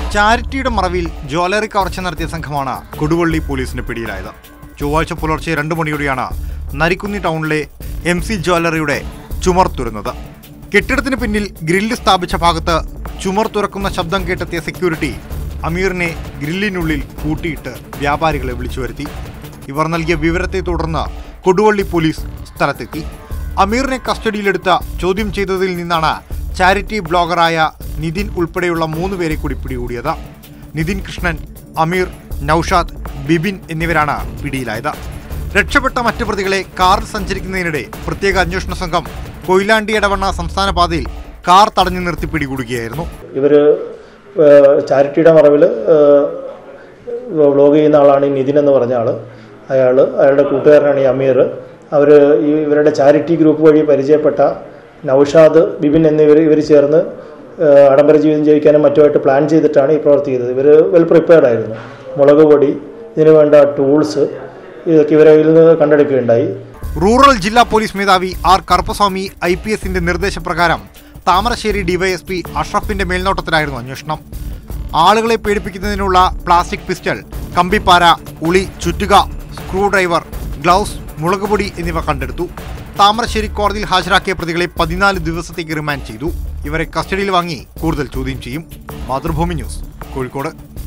ചാരിറ്റിയുടെ മറവിൽ ജ്വല്ലറി കവർച്ച നടത്തിയ സംഘമാണ് കൊടുവള്ളി പോലീസിന് പിടിയിലായത് ചൊവ്വാഴ്ച പുലർച്ചെ രണ്ട് മണിയോടെയാണ് നരിക്കുന്നി ടൗണിലെ എം സി ജ്വല്ലറിയുടെ ചുമർ തുറന്നത് കെട്ടിടത്തിന് പിന്നിൽ ഗ്രില്ല് സ്ഥാപിച്ച ഭാഗത്ത് ചുമർ തുറക്കുന്ന ശബ്ദം കേട്ടെത്തിയ സെക്യൂരിറ്റി അമീറിനെ ഗ്രില്ലിനുള്ളിൽ കൂട്ടിയിട്ട് വ്യാപാരികളെ വിളിച്ചു വരുത്തി ഇവർ നൽകിയ വിവരത്തെ തുടർന്ന് കൊടുവള്ളി പോലീസ് സ്ഥലത്തെത്തി അമീറിനെ കസ്റ്റഡിയിലെടുത്ത ചോദ്യം ചെയ്തതിൽ നിന്നാണ് ചാരിറ്റി ബ്ലോഗറായ നിതിൻ ഉൾപ്പെടെയുള്ള മൂന്ന് പേരെ കൂടി പിടികൂടിയത് നിതിൻ കൃഷ്ണൻ അമീർ നൌഷാദ് ബിബിൻ എന്നിവരാണ് പിടിയിലായത് രക്ഷപ്പെട്ട മറ്റു പ്രതികളെ കാറിൽ സഞ്ചരിക്കുന്നതിനിടെ പ്രത്യേക അന്വേഷണ സംഘം കൊയിലാണ്ടി ഇടവണ്ണ സംസ്ഥാന പാതയിൽ കാർ തടഞ്ഞു നിർത്തി പിടികൂടുകയായിരുന്നു ഇവർ ചാരിറ്റിയുടെ മറവിൽ വ്ളോഗ് ചെയ്യുന്ന ആളാണ് ഈ നിതിൻ എന്ന് പറഞ്ഞ ആൾ അയാൾ അയാളുടെ കൂട്ടുകാരനാണ് ഈ അമീർ അവർ ഈ ഇവരുടെ ചാരിറ്റി ഗ്രൂപ്പ് വഴി പരിചയപ്പെട്ട നൌഷാദ് ബിബിൻ എന്നിവർ ഇവർ ചേർന്ന് ഏഹ്, ആഡംബര ജീവിതം ജീവിക്കാനും മറ്റുമായിട്ട് പ്ലാൻ ചെയ്തിട്ടാണ് ഈ പ്രവൃത്തി ചെയ്തത് ഇവർ വെൽ പ്രിപ്പയർഡ് ആയിരുന്നു മുളക് പൊടി ഇതിനു വേണ്ട ടൂൾസ് ഇതൊക്കെ ഇവരെ കയ്യിൽ നിന്ന് കണ്ടെടുക്കുകയുണ്ടായി റൂറൽ ജില്ലാ പോലീസ് മേധാവി ആർ കറുപ്പസ്വാമി ഐ പി എസിന്റെ നിർദ്ദേശപ്രകാരം താമരശ്ശേരി ഡിവൈഎസ്പി അഷ്റഫിന്റെ മേൽനോട്ടത്തിലായിരുന്നു അന്വേഷണം ആളുകളെ പേടിപ്പിക്കുന്നതിനുള്ള പ്ലാസ്റ്റിക് പിസ്റ്റൾ കമ്പിപ്പാര ഉളി ചുറ്റുക സ്ക്രൂ ഡ്രൈവർ ഗ്ലൗസ് മുളകുപൊടി എന്നിവ കണ്ടെടുത്തു താമരശ്ശേരി കോടതിയിൽ ഹാജരാക്കിയ പ്രതികളെ പതിനാല് ദിവസത്തേക്ക് റിമാൻഡ് ചെയ്തു ഇവരെ കസ്റ്റഡിയിൽ വാങ്ങി കൂടുതൽ ചോദ്യം ചെയ്യും മാതൃഭൂമി ന്യൂസ് കോഴിക്കോട്